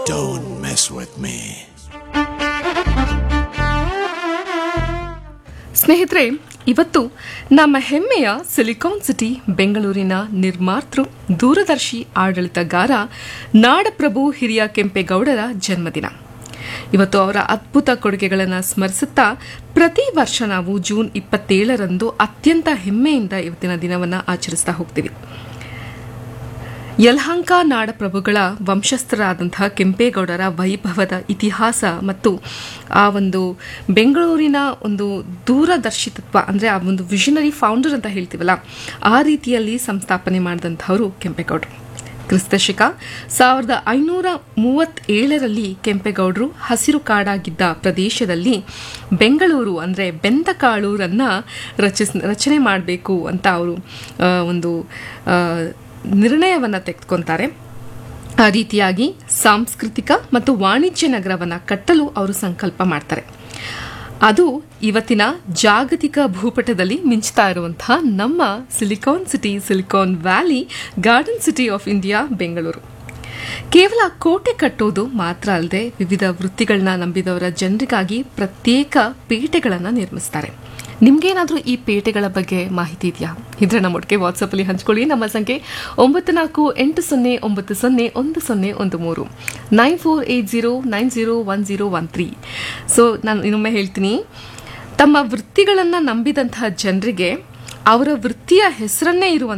Don't mess with me. ಸ್ನೇಹಿತರೆ ಇವತ್ತು ನಮ್ಮ ಹೆಮ್ಮೆಯ ಸಿಲಿಕಾನ್ ಸಿಟಿ ಬೆಂಗಳೂರಿನ ನಿರ್ಮಾತೃ ದೂರದರ್ಶಿ ಆಡಳಿತಗಾರ ನಾಡಪ್ರಭು ಹಿರಿಯ ಕೆಂಪೇಗೌಡರ ಜನ್ಮದಿನ ಇವತ್ತು ಅವರ ಅದ್ಭುತ ಕೊಡುಗೆಗಳನ್ನು ಸ್ಮರಿಸುತ್ತಾ ಪ್ರತಿ ವರ್ಷ ನಾವು ಜೂನ್ ಇಪ್ಪತ್ತೇಳರಂದು ಅತ್ಯಂತ ಹೆಮ್ಮೆಯಿಂದ ಇವತ್ತಿನ ದಿನವನ್ನು ಆಚರಿಸ್ತಾ ಹೋಗ್ತೀವಿ ಯಲಹಂಕ ನಾಡಪ್ರಭುಗಳ ವಂಶಸ್ಥರಾದಂತಹ ಕೆಂಪೇಗೌಡರ ವೈಭವದ ಇತಿಹಾಸ ಮತ್ತು ಆ ಒಂದು ಬೆಂಗಳೂರಿನ ಒಂದು ದೂರದರ್ಶಿತತ್ವ ಅಂದರೆ ಆ ಒಂದು ವಿಷನರಿ ಫೌಂಡರ್ ಅಂತ ಹೇಳ್ತೀವಲ್ಲ ಆ ರೀತಿಯಲ್ಲಿ ಸಂಸ್ಥಾಪನೆ ಮಾಡಿದಂಥವರು ಕೆಂಪೇಗೌಡರು ಕ್ರಿಸ್ತಶಕ ಸಾವಿರದ ಐನೂರ ಮೂವತ್ತೇಳರಲ್ಲಿ ಕೆಂಪೇಗೌಡರು ಹಸಿರು ಕಾಡಾಗಿದ್ದ ಪ್ರದೇಶದಲ್ಲಿ ಬೆಂಗಳೂರು ಅಂದರೆ ಬೆಂದಕಾಳೂರನ್ನ ರಚಿಸ್ ರಚನೆ ಮಾಡಬೇಕು ಅಂತ ಅವರು ಆ, ಒಂದು ಆ, ನಿರ್ಣಯವನ್ನು ತೆಗೆದುಕೊಂತಾರೆ ಆ ರೀತಿಯಾಗಿ ಸಾಂಸ್ಕೃತಿಕ ಮತ್ತು ವಾಣಿಜ್ಯ ನಗರವನ್ನು ಕಟ್ಟಲು ಅವರು ಸಂಕಲ್ಪ ಮಾಡ್ತಾರೆ ಅದು ಇವತ್ತಿನ ಜಾಗತಿಕ ಭೂಪಟದಲ್ಲಿ ಮಿಂಚ್ತಾ ಇರುವಂತಹ ನಮ್ಮ Silicon City Silicon Valley Garden City of India Bengaluru ಕೇವಲ ಕೋಟೆ ಕಟ್ಟೋದು ಮಾತ್ರ ಅಲ್ಲದೆ ವಿವಿಧ ವೃತ್ತಿಗಳನ್ನ ನಂಬಿದವರ ಜನರಿಗಾಗಿ ಪ್ರತ್ಯೇಕ ಪೇಟೆಗಳನ್ನು ನಿರ್ಮಿಸ್ತಾರೆ ನಿಮ್ಗೇನಾದರೂ ಈ ಪೇಟೆಗಳ ಬಗ್ಗೆ ಮಾಹಿತಿ ಇದೆಯಾ ಇದ್ರೆ ನಮ್ಮೊಟ್ಟಿಗೆ ವಾಟ್ಸಪ್ಪಲ್ಲಿ ಹಂಚ್ಕೊಳ್ಳಿ ನಮ್ಮ ಸಂಖ್ಯೆ ಒಂಬತ್ತು ನಾಲ್ಕು ಎಂಟು ಸೊನ್ನೆ ಒಂಬತ್ತು ಸೊನ್ನೆ ಒಂದು ಸೊನ್ನೆ ಒಂದು ಮೂರು nine four eight zero nine zero one zero one three so ನಾನು ಇನ್ನೊಮ್ಮೆ ಹೇಳ್ತೀನಿ ತಮ್ಮ ವೃತ್ತಿಗಳನ್ನು ನಂಬಿದಂತಹ ಜನರಿಗೆ ಅವರ ವೃತ್ತಿಯ ಹೆಸರನ್ನೇ ಇರುವಂತಹ